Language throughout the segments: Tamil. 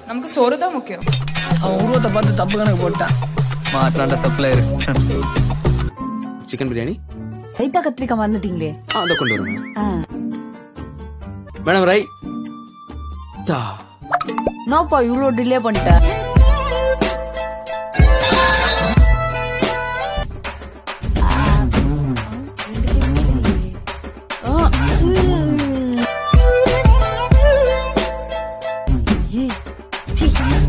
நமக்கு சோறு தான் முக்கியம் அவன் உருவத்தை பார்த்து தப்பு கணக்கு போட்டான் மாட்டாண்ட சப்ளையர் சிக்கன் பிரியாணி ரைத்தா கத்திரிக்காய் வந்துட்டீங்களே ஆ அதை கொண்டு வரும் ஆ. மேடம் ரை தா என்னப்பா இவ்வளவு டிலே பண்ணிட்ட ஆ, ம். ஏய், சீ.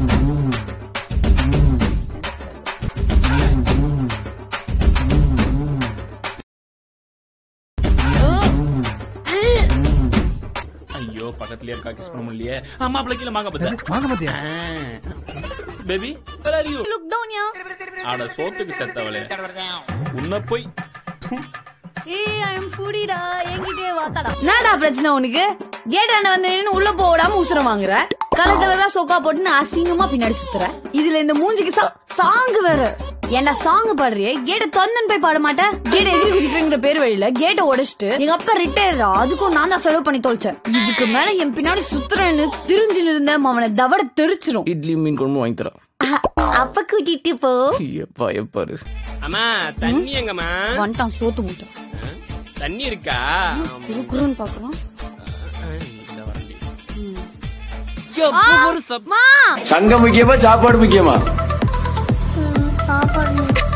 ஐயோ பக்கத்துலயே இருக்கா கிஸ் பண்ண முடியலையே அம்மா பிள்ளைக்கு மாங்க பத்த வாங்க பாத்தியா baby you Look down, yeah. ஆட சோத்துக்கு செத்தவளே உன்ன போய் ஏய் ஐ அம் ஃபுடிடா என்கிட்டயே வாத்தாடா என்னடா பிரச்சனை உனக்கு கேட்டாண்ட வந்து நின்னு உள்ள போடாம உசுர வாங்குற கலர் கலரா சொக்கா போட்டு அசிங்கமா பின்னாடி சுத்துற இதுல இந்த மூஞ்சிக்கு சாங் வேற ஏன்டா சாங் பாடுறியே கேட்ட தொந்தன் போய் பாட மாட்டேன் கேட்ட எதிரி குதிக்கிறங்கிற பேர் வழியில கேட்ட உடைச்சிட்டு எங்க அப்பா ரிட்டையர் அதுக்கும் நான் தான் செலவு பண்ணி தொலைச்சேன் இதுக்கு மேல என் பின்னாடி சுத்துறேன்னு திரிஞ்சு இருந்தேன் அவனை தவட தெரிச்சிரும் இட்லி மீன் குழம்பு வாங்கி தரேன் அப்ப கூட்டிட்டு போ எப்பா எப்பாரு அம்மா தண்ணி எங்கம்மா வந்துட்டான் சோத்து முட்டை தண்ணி இருக்கா குறுக்குறுன்னு பாக்குறோம் இந்த வரண்டி. மா சங்கம் முக்கியமா சாப்பாடு முக்கியமா சாப்பாடு